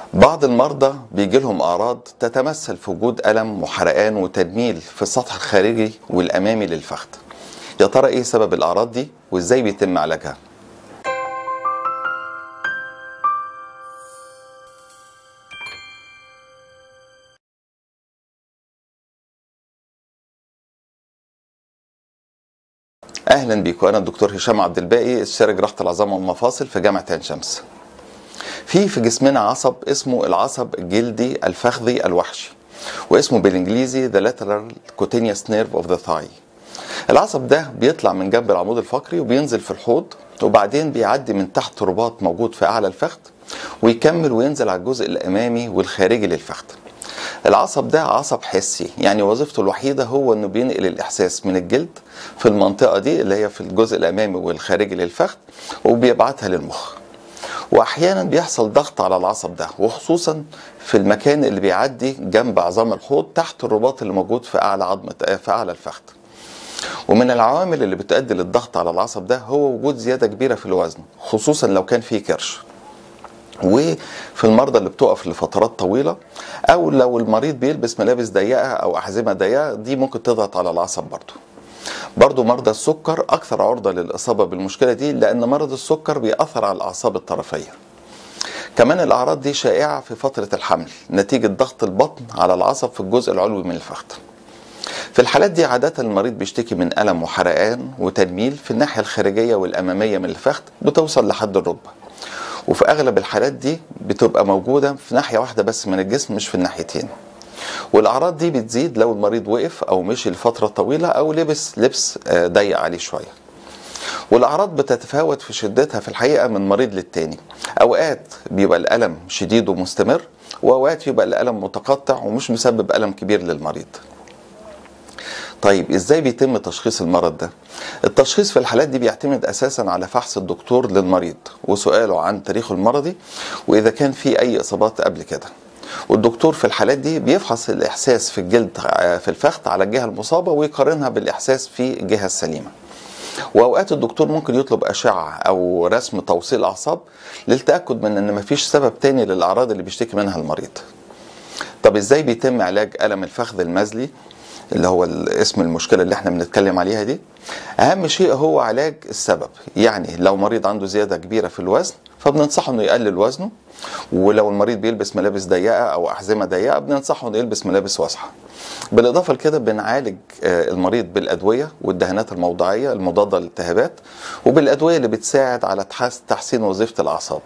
بعض المرضى بيجي لهم أعراض تتمثل في وجود ألم وحرقان وتدميل في السطح الخارجي والأمامي للفخذ يا ترى إيه سبب الأعراض دي وإزاي بيتم علاجها؟ اهلا بيكم انا الدكتور هشام عبد الباقي استشاري جراحه العظام والمفاصل في جامعه عين شمس. في في جسمنا عصب اسمه العصب الجلدي الفخذي الوحشي واسمه بالانجليزي the lateral cutaneous nerve of the thigh. العصب ده بيطلع من جنب العمود الفقري وبينزل في الحوض وبعدين بيعدي من تحت رباط موجود في اعلى الفخذ ويكمل وينزل على الجزء الامامي والخارجي للفخذ. العصب ده عصب حسي يعني وظيفته الوحيده هو انه بينقل الاحساس من الجلد في المنطقه دي اللي هي في الجزء الامامي والخارجي للفخذ وبيبعتها للمخ واحيانا بيحصل ضغط على العصب ده وخصوصا في المكان اللي بيعدي جنب عظام الحوض تحت الرباط اللي موجود في اعلى عظمه في اعلى الفخذ ومن العوامل اللي بتؤدي للضغط على العصب ده هو وجود زياده كبيره في الوزن خصوصا لو كان فيه كرش وفي المرضى اللي بتقف لفترات طويله او لو المريض بيلبس ملابس ضيقه او احزمه ضيقه دي ممكن تضغط على العصب برضه برضه مرضى السكر اكثر عرضه للاصابه بالمشكله دي لان مرض السكر بيأثر على الاعصاب الطرفيه كمان الاعراض دي شائعه في فتره الحمل نتيجه ضغط البطن على العصب في الجزء العلوي من الفخذ في الحالات دي عادة المريض بيشتكي من ألم وحرقان وتنميل في الناحية الخارجية والأمامية من الفخذ بتوصل لحد الركبة وفي اغلب الحالات دي بتبقى موجوده في ناحيه واحده بس من الجسم مش في الناحيتين والاعراض دي بتزيد لو المريض وقف او مشي لفتره طويله او لبس لبس ضيق عليه شويه والاعراض بتتفاوت في شدتها في الحقيقه من مريض للتاني اوقات بيبقى الالم شديد ومستمر واوقات يبقى الالم متقطع ومش مسبب الم كبير للمريض طيب ازاي بيتم تشخيص المرض ده التشخيص في الحالات دي بيعتمد اساسا على فحص الدكتور للمريض وسؤاله عن تاريخه المرضي واذا كان في اي اصابات قبل كده والدكتور في الحالات دي بيفحص الاحساس في الجلد في الفخذ على الجهه المصابه ويقارنها بالاحساس في الجهه السليمه واوقات الدكتور ممكن يطلب اشعه او رسم توصيل اعصاب للتاكد من ان مفيش سبب تاني للاعراض اللي بيشتكي منها المريض طب ازاي بيتم علاج الم الفخذ المزلي اللي هو اسم المشكله اللي احنا بنتكلم عليها دي اهم شيء هو علاج السبب يعني لو مريض عنده زياده كبيره في الوزن فبننصحه انه يقلل وزنه ولو المريض بيلبس ملابس ضيقه او احزمه ضيقه بننصحه انه يلبس ملابس واسعه بالاضافه لكده بنعالج المريض بالادويه والدهانات الموضعيه المضاده للالتهابات وبالادويه اللي بتساعد على تحسين وظيفه الاعصاب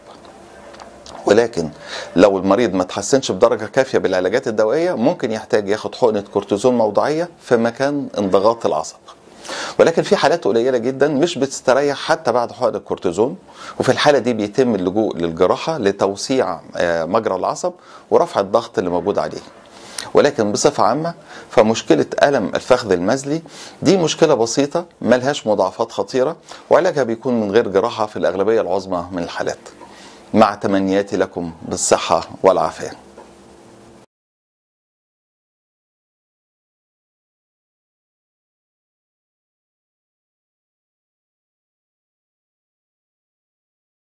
ولكن لو المريض ما تحسنش بدرجه كافيه بالعلاجات الدوائيه ممكن يحتاج ياخد حقنه كورتيزون موضعيه في مكان انضغاط العصب ولكن في حالات قليله جدا مش بتستريح حتى بعد حقن الكورتيزون وفي الحاله دي بيتم اللجوء للجراحه لتوسيع مجرى العصب ورفع الضغط اللي موجود عليه ولكن بصفة عامة فمشكلة ألم الفخذ المزلي دي مشكلة بسيطة ملهاش مضاعفات خطيرة وعلاجها بيكون من غير جراحة في الأغلبية العظمى من الحالات مع تمنياتي لكم بالصحة والعافية